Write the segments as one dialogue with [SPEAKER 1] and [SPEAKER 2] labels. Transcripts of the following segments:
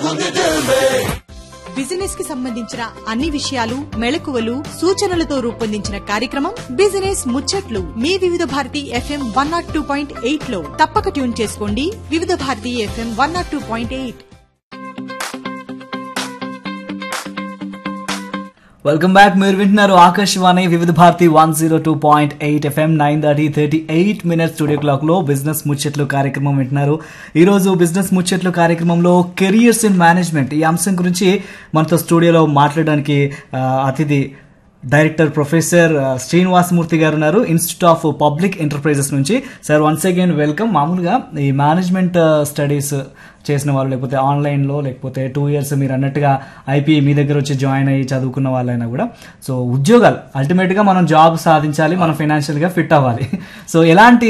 [SPEAKER 1] business కి సంబంధించిన అన్ని విషయాలు మెళకువలు సూచనలతో రూపొందించిన కార్యక్రమం బిజినెస్ ముచ్చట్లు మీ Vividh Bharati FM one nought two point eight లో తప్పక ట్యూన్ చేసుకోండి Vividh Bharati FM one nought two point eight
[SPEAKER 2] welcome back మీరు వింటున్నారు Akashvani Vividh Bharati one zero two point eight FM nine thirty thirty eight minutes studio clock లో బిజినెస్ ముచ్చట్లు కార్యక్రమం వింటున్నారు ఈ రోజు బిజినెస్ ముచ్చట్లు కార్యక్రమంలో కెరియర్స్ ఇన్ మేనేజ్మెంట్ ఈ అంశం గురించి మనతో స్టూడియోలో మాట్లాడడానికి ఆ, అతిథి డైరెక్టర్ ప్రొఫెసర్ ఆ, శ్రీనివాసమూర్తి గారు ఉన్నారు ఇన్స్టిట్యూట్ ఆఫ్ పబ్లిక్ ఎంటర్ప్రైజెస్ నుంచి సార్ వన్స్ అగైన్ వెల్కమ్ మామూలుగా ఈ మేనేజ్మెంట్ స్టడీస్ చేసిన వాళ్ళు లేకపోతే ఆన్లైన్లో లేకపోతే టూ ఇయర్స్ మీరు అన్నట్టుగా ఐపీ మీ దగ్గర వచ్చి జాయిన్ అయ్యి చదువుకున్న వాళ్ళైనా కూడా సో ఉద్యోగాలు అల్టిమేట్గా మనం జాబ్ సాధించాలి మనం ఫైనాన్షియల్గా ఫిట్ అవ్వాలి సో ఎలాంటి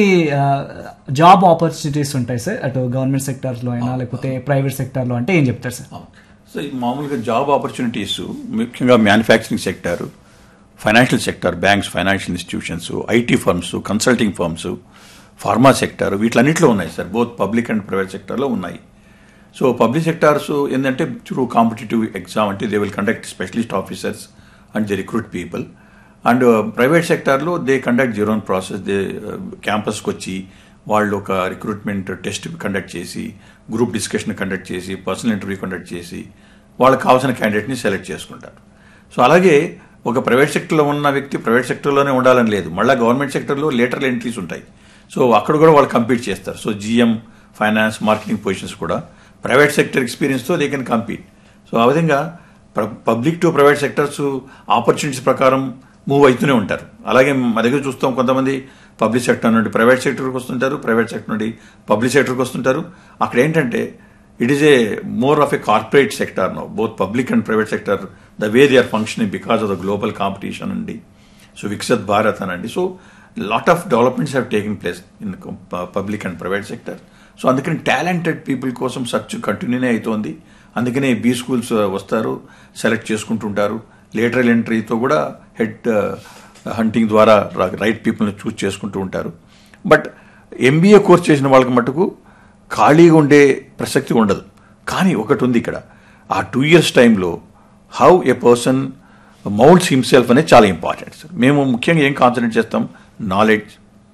[SPEAKER 2] జాబ్ ఆపర్చునిటీస్ ఉంటాయి సార్ అటు గవర్నమెంట్ సెక్టార్లో అయినా లేకపోతే ప్రైవేట్ సెక్టార్లో అంటే ఏం చెప్తారు సార్
[SPEAKER 3] సో ఈ మామూలుగా జాబ్ ఆపర్చునిటీస్ ముఖ్యంగా manufacturing sector financial sector banks financial institutions IT firms consulting firms pharma sector వీటిలన్నింటిలో ఉన్నాయి sir both public and private సెక్టార్లో ఉన్నాయి సో పబ్లిక్ సెక్టార్స్ ఏంటంటే త్రూ కాంపిటేటివ్ ఎగ్జామ్ అంటే they will conduct specialist officers and they recruit people and private సెక్టార్లో they conduct zero process they క్యాంపస్కి వచ్చి వాళ్ళు ఒక రిక్రూట్మెంట్ టెస్ట్ కండక్ట్ చేసి గ్రూప్ డిస్కషన్ కండక్ట్ చేసి పర్సనల్ ఇంటర్వ్యూ కండక్ట్ చేసి వాళ్ళకి కావాల్సిన క్యాండిడేట్ని సెలెక్ట్ చేసుకుంటారు సో అలాగే ఒక ప్రైవేట్ సెక్టర్లో ఉన్న వ్యక్తి ప్రైవేట్ సెక్టర్లోనే ఉండాలని లేదు మళ్ళీ గవర్నమెంట్ సెక్టర్లో లేటరల్ ఎంట్రీస్ ఉంటాయి సో అక్కడ కూడా వాళ్ళు కంపీట్ చేస్తారు so GM finance marketing positions కూడా ప్రైవేట్ సెక్టర్ ఎక్స్పీరియన్స్తో దే కెన్ కంపీట్ సో ఆ విధంగా public to private sectors opportunities ప్రకారం మూవ్ అవుతూనే ఉంటారు అలాగే మా దగ్గర చూస్తాం కొంతమంది పబ్లిక్ సెక్టర్ నుండి ప్రైవేట్ సెక్టర్కి వస్తుంటారు ప్రైవేట్ సెక్టర్ నుండి పబ్లిక్ సెక్టర్కి వస్తుంటారు అక్కడ ఏంటంటే it is a more of a corporate sector no both public and private sector the way they are functioning because of the global competition అండి సో వికసిత్ భారత్ అనండి so lot of developments have taken place in public and private sector so అందుకని talented people కోసం search కంటిన్యూనే అవుతోంది అందుకనే B schools వస్తారు select చేసుకుంటుంటారు lateral ఎంట్రీతో కూడా హెడ్ హంటింగ్ ద్వారా రైట్ పీపుల్ని చూస్ చేసుకుంటూ ఉంటారు బట్ ఎంబీఏ కోర్స్ చేసిన వాళ్ళకి మటుకు ఖాళీగా ఉండే ప్రసక్తి ఉండదు కానీ ఒకటి ఉంది ఇక్కడ ఆ టూ ఇయర్స్ టైంలో how a person moulds himself అనేది చాలా ఇంపార్టెంట్ సార్ మేము ముఖ్యంగా ఏం కాన్సన్ట్రేట్ చేస్తాం నాలెడ్జ్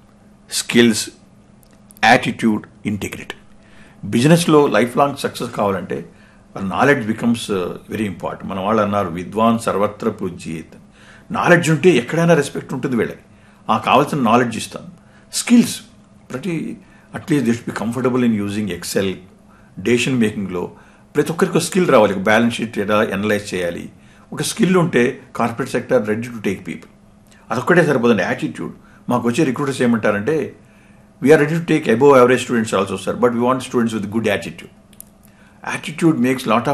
[SPEAKER 3] స్కిల్స్ యాటిట్యూడ్ ఇంటిగ్రిటీ బిజినెస్లో లైఫ్ లాంగ్ సక్సెస్ కావాలంటే నాలెడ్జ్ బికమ్స్ వెరీ ఇంపార్టెంట్ మన వాళ్ళు అన్నారు విద్వాన్ సర్వత్ర పూజ్యేత్ నాలెడ్జ్ ఉంటే ఎక్కడైనా రెస్పెక్ట్ ఉంటుంది వీళ్ళకి ఆ కావాల్సిన నాలెడ్జ్ ఇస్తాం స్కిల్స్ ప్రతి at least they'd be comfortable in using Excel decision మేకింగ్లో ప్రతి ఒక్కరికి ఒక స్కిల్ రావాలి ఒక బ్యాలెన్స్ షీట్ ఎలా అనలైజ్ చేయాలి ఒక స్కిల్ ఉంటే corporate sector ready to take people అదొక్కటే సరిపోతుంది యాటిట్యూడ్ మాకు వచ్చే రిక్రూటర్స్ ఏమంటారంటే we're ready to take above average students also sir but we want students with good attitude attitude makes lot of